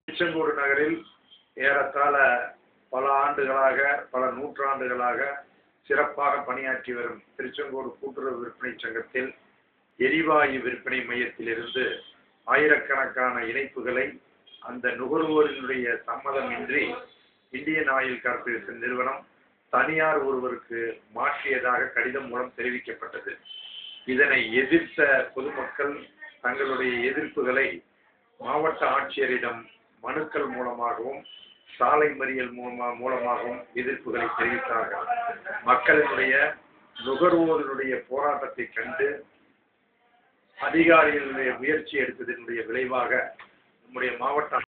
திருச்செங்கோடு நகரில் ஏறத்தாழ பல ஆண்டுகளாக பல நூற்றாண்டுகளாக சிறப்பாக பணியாற்றி வரும் திருச்செங்கோடு கூட்டுறவு விற்பனை சங்கத்தில் எரிவாயு விற்பனை மையத்திலிருந்து ஆயிரக்கணக்கான இணைப்புகளை அந்த நுகர்வோரினுடைய சம்மதமின்றி இந்தியன் ஆயில் கார்ப்பரேஷன் நிறுவனம் தனியார் ஒருவருக்கு மாற்றியதாக கடிதம் மூலம் தெரிவிக்கப்பட்டது இதனை எதிர்த்த பொதுமக்கள் தங்களுடைய எதிர்ப்புகளை மாவட்ட ஆட்சியரிடம் மனுக்கள் மூலமாகவும் சாலை மறியல் மூலமா மூலமாகவும் எதிர்ப்புகளை தெரிவித்தார்கள் மக்களினுடைய நுகர்வோரினுடைய போராட்டத்தை கண்டு அதிகாரிகளுடைய முயற்சி எடுத்ததனுடைய விளைவாக நம்முடைய மாவட்ட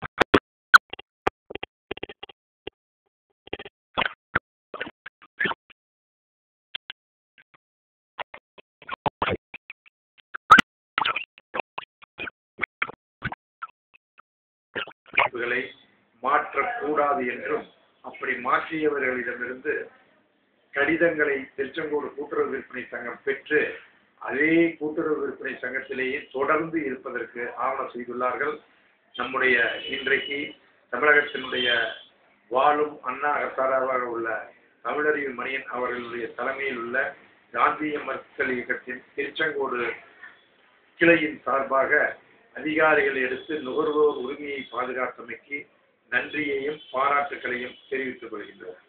அமைப்புகளை மாற்றக்கூடாது என்றும் அப்படி மாற்றியவர்களிடமிருந்து கடிதங்களை திருச்செங்கோடு கூட்டுறவு விற்பனை சங்கம் பெற்று அதே கூட்டுறவு விற்பனை சங்கத்திலேயே தொடர்ந்து இருப்பதற்கு ஆவணம் செய்துள்ளார்கள் நம்முடைய இன்றைக்கு தமிழகத்தினுடைய வாழும் அண்ணா அகசாராவாக உள்ள தமிழறிவு மணியன் அவர்களுடைய தலைமையில் உள்ள காந்திய மக்கள் இயக்கத்தின் திருச்செங்கோடு கிளையின் சார்பாக அதிகாரிகள் எடுத்து நுகர்வோர் உரிமையை பாதுகாத்தமைக்கு நன்றியையும் பாராட்டுக்களையும் தெரிவித்துக் கொள்கின்றோம்